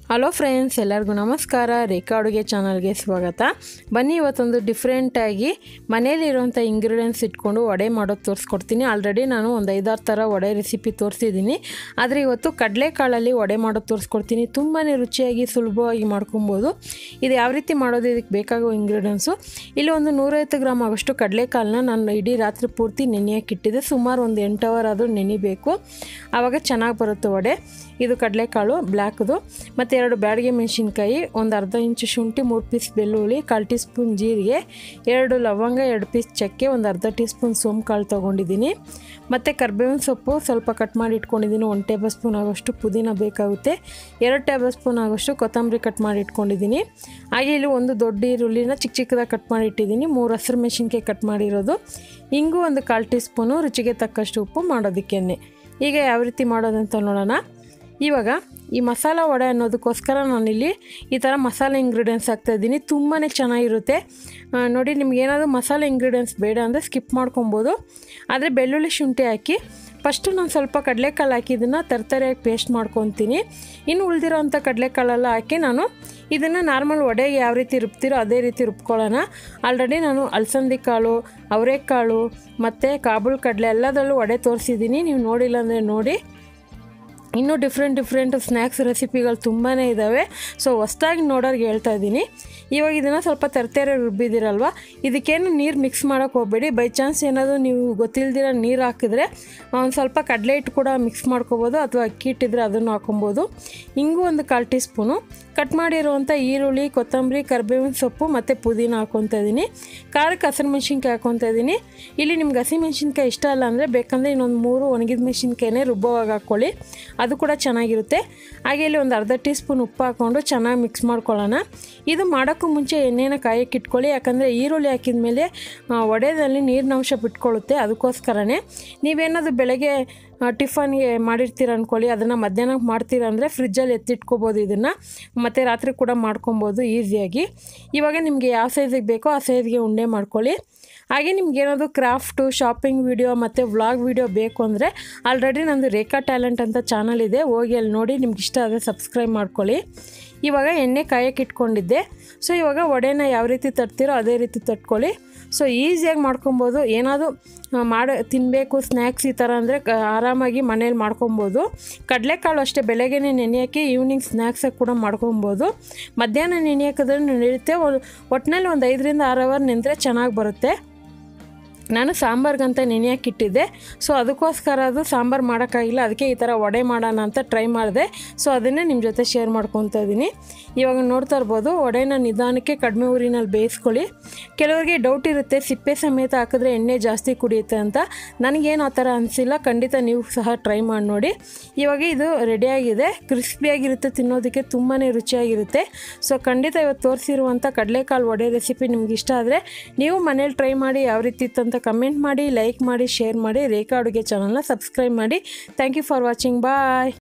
hello friends ಎಲ್ಲರಿಗೂ ನಮಸ್ಕಾರ ರೇಖಾ ಅಡುಗೆ ಚಾನಲ್ಗೆ ಸ್ವಾಗತ ಬನ್ನಿ ಇವತ್ತೊಂದು ಡಿಫ್ರೆಂಟಾಗಿ ಮನೇಲಿರುವಂಥ ಇಂಗ್ರೀಡಿಯೆಂಟ್ಸ್ ಇಟ್ಕೊಂಡು ವಡೆ ಮಾಡೋದು ತೋರಿಸ್ಕೊಡ್ತೀನಿ ಆಲ್ರೆಡಿ ನಾನು ಒಂದು ಐದಾರು ಥರ ವಡೆ ರೆಸಿಪಿ ತೋರಿಸಿದ್ದೀನಿ ಆದರೆ ಇವತ್ತು ಕಡಲೆಕಾಳಲ್ಲಿ ವಡೆ ಮಾಡೋದು ತೋರಿಸ್ಕೊಡ್ತೀನಿ ತುಂಬಾ ರುಚಿಯಾಗಿ ಸುಲಭವಾಗಿ ಮಾಡ್ಕೊಬೋದು ಇದು ಯಾವ ರೀತಿ ಮಾಡೋದು ಇದಕ್ಕೆ ಬೇಕಾಗೋ ಇಂಗ್ರೀಡಿಯೆಂಟ್ಸು ಇಲ್ಲಿ ಒಂದು ನೂರೈವತ್ತು ಗ್ರಾಮ್ ಆಗೋಷ್ಟು ಕಡಲೆಕಾಳನ್ನ ನಾನು ಇಡೀ ರಾತ್ರಿ ಪೂರ್ತಿ ನೆನೆಯೋಕ್ಕಿಟ್ಟಿದ್ದೆ ಸುಮಾರು ಒಂದು ಎಂಟು ಅವರ್ ಆದರೂ ನೆನಿಬೇಕು ಆವಾಗ ಚೆನ್ನಾಗಿ ಬರುತ್ತೆ ವಡೆ ಇದು ಕಡಲೆಕಾಳು ಬ್ಲ್ಯಾಕ್ದು ಮತ್ತು ಎರಡು ಬ್ಯಾಡಿಗೆ ಮೆಣಸಿನ್ಕಾಯಿ ಒಂದು ಅರ್ಧ ಇಂಚು ಶುಂಠಿ ಮೂರು ಪೀಸ್ ಬೆಳ್ಳುಳ್ಳಿ ಕಾಲು ಟೀ ಸ್ಪೂನ್ ಜೀರಿಗೆ ಎರಡು ಲವಂಗ ಎರಡು ಪೀಸ್ ಚಕ್ಕೆ ಒಂದು ಅರ್ಧ ಟೀ ಸ್ಪೂನ್ ಸೋಂಪು ಕಾಳು ತೊಗೊಂಡಿದ್ದೀನಿ ಮತ್ತು ಕರ್ಬೇವಿನ ಸೊಪ್ಪು ಸ್ವಲ್ಪ ಕಟ್ ಮಾಡಿ ಇಟ್ಕೊಂಡಿದ್ದೀನಿ ಒಂದು ಟೇಬಲ್ ಸ್ಪೂನ್ ಆಗೋಷ್ಟು ಪುದೀನ ಬೇಕಾಗುತ್ತೆ ಎರಡು ಟೇಬಲ್ ಸ್ಪೂನ್ ಆಗೋಷ್ಟು ಕೊತ್ತಂಬರಿ ಕಟ್ ಮಾಡಿ ಇಟ್ಕೊಂಡಿದ್ದೀನಿ ಹಾಗೆ ಇಲ್ಲಿ ಒಂದು ದೊಡ್ಡ ಈರುಳ್ಳಿನ ಚಿಕ್ಕ ಚಿಕ್ಕದಾಗಿ ಕಟ್ ಮಾಡಿ ಇಟ್ಟಿದ್ದೀನಿ ಮೂರು ಹಸಿರು ಮೆಣಸಿನ್ಕಾಯಿ ಕಟ್ ಮಾಡಿರೋದು ಹಿಂಗೂ ಒಂದು ಕಾಲು ಟೀ ಸ್ಪೂನು ರುಚಿಗೆ ತಕ್ಕಷ್ಟು ಉಪ್ಪು ಮಾಡೋದಕ್ಕೇನೆ ಈಗ ಯಾವ ರೀತಿ ಮಾಡೋದಂತ ನೋಡೋಣ ಇವಾಗ ಈ ಮಸಾಲ ವಡೆ ಅನ್ನೋದಕ್ಕೋಸ್ಕರ ನಾನಿಲ್ಲಿ ಈ ಥರ ಮಸಾಲೆ ಇಂಗ್ರೀಡಿಯೆಂಟ್ಸ್ ಹಾಕ್ತಾಯಿದ್ದೀನಿ ತುಂಬಾ ಚೆನ್ನಾಗಿರುತ್ತೆ ಆ, ನೋಡಿ ನಿಮ್ಗೆ ಏನಾದರೂ ಮಸಾಲೆ ಇಂಗ್ರೀಡಿಯೆಂಟ್ಸ್ ಬೇಡ ಅಂದರೆ ಸ್ಕಿಪ್ ಮಾಡ್ಕೊಬೋದು ಆದರೆ ಬೆಳ್ಳುಳ್ಳಿ ಶುಂಠಿ ಹಾಕಿ ಫಸ್ಟು ನಾನು ಸ್ವಲ್ಪ ಕಡಲೆಕಾಳು ಹಾಕಿ ಇದನ್ನು ತರ್ತರಿಯಾಗಿ ಪೇಸ್ಟ್ ಮಾಡ್ಕೊತೀನಿ ಇನ್ನು ಉಳಿದಿರೋಂಥ ಕಡಲೆಕಾಳೆಲ್ಲ ಹಾಕಿ ನಾನು ಇದನ್ನು ನಾರ್ಮಲ್ ವಡೆಗೆ ಯಾವ ರೀತಿ ರುಬ್ತೀರೋ ಅದೇ ರೀತಿ ರುಬ್ಕೊಳ್ಳೋಣ ಆಲ್ರೆಡಿ ನಾನು ಅಲಸಂದಿ ಕಾಳು ಅವರೆಕಾಳು ಮತ್ತು ಕಾಬೂಲ್ ಕಡಲೆ ಎಲ್ಲದರಲ್ಲೂ ವಡೆ ತೋರಿಸಿದ್ದೀನಿ ನೀವು ನೋಡಿಲ್ಲ ಅಂದರೆ ನೋಡಿ ಇನ್ನೂ ಡಿಫ್ರೆಂಟ್ ಡಿಫ್ರೆಂಟ್ ಸ್ನ್ಯಾಕ್ಸ್ ರೆಸಿಪಿಗಳು ತುಂಬಾ ಇದ್ದಾವೆ ಸೊ ಹೊಸ್ದಾಗಿ ನೋಡೋರ್ಗೆ ಹೇಳ್ತಾ ಇದ್ದೀನಿ ಇವಾಗ ಇದನ್ನು ಸ್ವಲ್ಪ ತರ್ತೇರೆ ರುಬ್ಬಿದ್ದೀರಲ್ವ ಇದಕ್ಕೇನು ನೀರು ಮಿಕ್ಸ್ ಮಾಡೋಕ್ಕೆ ಹೋಗಬೇಡಿ ಬೈ ಚಾನ್ಸ್ ಏನಾದರೂ ನೀವು ಗೊತ್ತಿಲ್ದಿರ ನೀರು ಹಾಕಿದ್ರೆ ಒಂದು ಸ್ವಲ್ಪ ಕಡಲೆ ಹಿಟ್ಟು ಕೂಡ ಮಿಕ್ಸ್ ಮಾಡ್ಕೊಬೋದು ಅಥವಾ ಅಕ್ಕಿ ಹಿಟ್ಟಿದ್ರೆ ಅದನ್ನು ಹಾಕೊಬೋದು ಹಿಂಗೂ ಒಂದು ಕಾಲು ಟೀ ಸ್ಪೂನು ಕಟ್ ಮಾಡಿರುವಂಥ ಈರುಳ್ಳಿ ಕೊತ್ತಂಬರಿ ಕರಿಬೇವಿನ ಸೊಪ್ಪು ಮತ್ತು ಪುದೀನ ಹಾಕ್ಕೊತಾ ಇದ್ದೀನಿ ಖಾರಕ್ಕೆ ಹಸಿರು ಮೆಣಸಿನ್ಕಾಯಿ ಹಾಕ್ಕೊತಾ ಇದ್ದೀನಿ ಇಲ್ಲಿ ನಿಮ್ಗೆ ಹಸಿ ಮೆಣಸಿನ್ಕಾಯಿ ಇಷ್ಟ ಅಲ್ಲ ಅಂದರೆ ಬೇಕಂದರೆ ಇನ್ನೊಂದು ಮೂರು ಒಣಗಿದ ಮೆಣಸಿನ್ಕಾಯಿನೇ ರುಬ್ಬೋವಾಗ ಹಾಕ್ಕೊಳ್ಳಿ ಅದು ಕೂಡ ಚೆನ್ನಾಗಿರುತ್ತೆ ಹಾಗೆ ಇಲ್ಲಿ ಒಂದು ಅರ್ಧ ಟೀ ಸ್ಪೂನ್ ಉಪ್ಪು ಹಾಕ್ಕೊಂಡು ಚೆನ್ನಾಗಿ ಮಿಕ್ಸ್ ಮಾಡ್ಕೊಳ್ಳೋಣ ಇದು ಮಾಡೋಕ್ಕೂ ಮುಂಚೆ ಎಣ್ಣೆನ ಕಾಯಕ್ಕೆ ಇಟ್ಕೊಳ್ಳಿ ಯಾಕಂದರೆ ಈರುಳ್ಳಿ ಹಾಕಿದ ಮೇಲೆ ಒಡೆದಲ್ಲಿ ನೀರಿನಂಶ ಬಿಟ್ಕೊಳ್ಳುತ್ತೆ ಅದಕ್ಕೋಸ್ಕರನೇ ನೀವೇನಾದರೂ ಬೆಳಗ್ಗೆ ಆ, ಟಿಫನ್ಗೆ ಮಾಡಿರ್ತೀರ ಅಂದ್ಕೊಳ್ಳಿ ಅದನ್ನು ಮಧ್ಯಾಹ್ನಕ್ಕೆ ಮಾಡ್ತೀರ ಅಂದರೆ ಫ್ರಿಜ್ಜಲ್ಲಿ ಎತ್ತಿಟ್ಕೋಬೋದು ಇದನ್ನು ಮತ್ತು ರಾತ್ರಿ ಕೂಡ ಮಾಡ್ಕೊಬೋದು ಈಸಿಯಾಗಿ ಇವಾಗ ನಿಮಗೆ ಯಾವ ಸೈಜಿಗೆ ಬೇಕೋ ಆ ಸೈಜ್ಗೆ ಉಂಡೆ ಮಾಡ್ಕೊಳ್ಳಿ ಹಾಗೆ ನಿಮ್ಗೆ ಏನಾದರೂ ಕ್ರಾಫ್ಟು ಶಾಪಿಂಗ್ ವಿಡಿಯೋ ಮತ್ತು ವ್ಲಾಗ್ ವಿಡಿಯೋ ಬೇಕು ಅಂದರೆ ಆಲ್ರೆಡಿ ನಂದು ರೇಖಾ ಟ್ಯಾಲೆಂಟ್ ಅಂತ ಚಾನಲ್ ಇದೆ ಹೋಗಿ ಅಲ್ಲಿ ನೋಡಿ ನಿಮ್ಗೆ ಇಷ್ಟ ಆದರೆ ಸಬ್ಸ್ಕ್ರೈಬ್ ಮಾಡ್ಕೊಳ್ಳಿ ಇವಾಗ ಎಣ್ಣೆ ಕಾಯಕ್ಕೆ ಇಟ್ಕೊಂಡಿದ್ದೆ ಸೊ ಇವಾಗ ವಡೆನ ಯಾವ ರೀತಿ ತಟ್ತೀರೋ ಅದೇ ರೀತಿ ತಟ್ಕೊಳ್ಳಿ ಸೊ ಈಸಿಯಾಗಿ ಮಾಡ್ಕೊಬೋದು ಏನಾದರೂ ಮಾಡಿ ತಿನ್ನಬೇಕು ಸ್ನ್ಯಾಕ್ಸ್ ಈ ಥರ ಅಂದರೆ ಕ ಆರಾಮಾಗಿ ಮನೇಲಿ ಮಾಡ್ಕೊಬೋದು ಕಡಲೆಕಾಳು ಅಷ್ಟೇ ಬೆಳಗ್ಗೆನೇ ನೆನೆಯೋಕ್ಕೆ ಈವ್ನಿಂಗ್ ಸ್ನ್ಯಾಕ್ಸಾಗಿ ಕೂಡ ಮಾಡ್ಕೊಬೋದು ಮಧ್ಯಾಹ್ನ ನೆನೆಯೋಕಿದ್ರೆ ನಡೆಯುತ್ತೆ ಒಟ್ಟಿನಲ್ಲಿ ಒಂದು ಐದರಿಂದ ಆರು ಅವರ್ ನೆಂದರೆ ಚೆನ್ನಾಗಿ ಬರುತ್ತೆ ನಾನು ಸಾಂಬಾರ್ಗಂತ ನೆನೆಯೋಕ್ಕಿಟ್ಟಿದ್ದೆ ಸೊ ಅದಕ್ಕೋಸ್ಕರ ಅದು ಸಾಂಬಾರು ಮಾಡೋಕ್ಕಾಗಿಲ್ಲ ಅದಕ್ಕೆ ಈ ಥರ ವಡೆ ಮಾಡೋಣ ಅಂತ ಟ್ರೈ ಮಾಡಿದೆ ಸೊ ಅದನ್ನೇ ನಿಮ್ಮ ಜೊತೆ ಶೇರ್ ಮಾಡ್ಕೊತಾ ಇದ್ದೀನಿ ಇವಾಗ ನೋಡ್ತಾ ಇರ್ಬೋದು ವಡೆನ ನಿಧಾನಕ್ಕೆ ಕಡಿಮೆ ಊರಿನಲ್ಲಿ ಬೇಯಿಸ್ಕೊಳ್ಳಿ ಕೆಲವರಿಗೆ ಡೌಟ್ ಇರುತ್ತೆ ಸಿಪ್ಪೆ ಸಮೇತ ಹಾಕಿದ್ರೆ ಎಣ್ಣೆ ಜಾಸ್ತಿ ಕುಡಿಯುತ್ತೆ ಅಂತ ನನಗೇನು ಆ ಥರ ಅನಿಸಿಲ್ಲ ಖಂಡಿತ ನೀವು ಸಹ ಟ್ರೈ ಮಾಡಿ ನೋಡಿ ಇವಾಗ ಇದು ರೆಡಿಯಾಗಿದೆ ಕ್ರಿಸ್ಪಿಯಾಗಿರುತ್ತೆ ತಿನ್ನೋದಕ್ಕೆ ತುಂಬಾ ರುಚಿಯಾಗಿರುತ್ತೆ ಸೊ ಖಂಡಿತ ಇವತ್ತು ತೋರಿಸಿರುವಂಥ ಕಡಲೆಕಾಳು ವಡೆ ರೆಸಿಪಿ ನಿಮ್ಗೆ ಇಷ್ಟ ಆದರೆ ನೀವು ಮನೇಲಿ ಟ್ರೈ ಮಾಡಿ ಯಾವ ರೀತಿ ಇತ್ತು ಅಂತ ಕಮೆಂಟ್ ಮಾಡಿ ಲೈಕ್ ಮಾಡಿ ಶೇರ್ ಮಾಡಿ ರೇಖಾ ಅಡುಗೆ ಚಾನಲ್ನ ಸಬ್ಸ್ಕ್ರೈಬ್ ಮಾಡಿ thank you for watching bye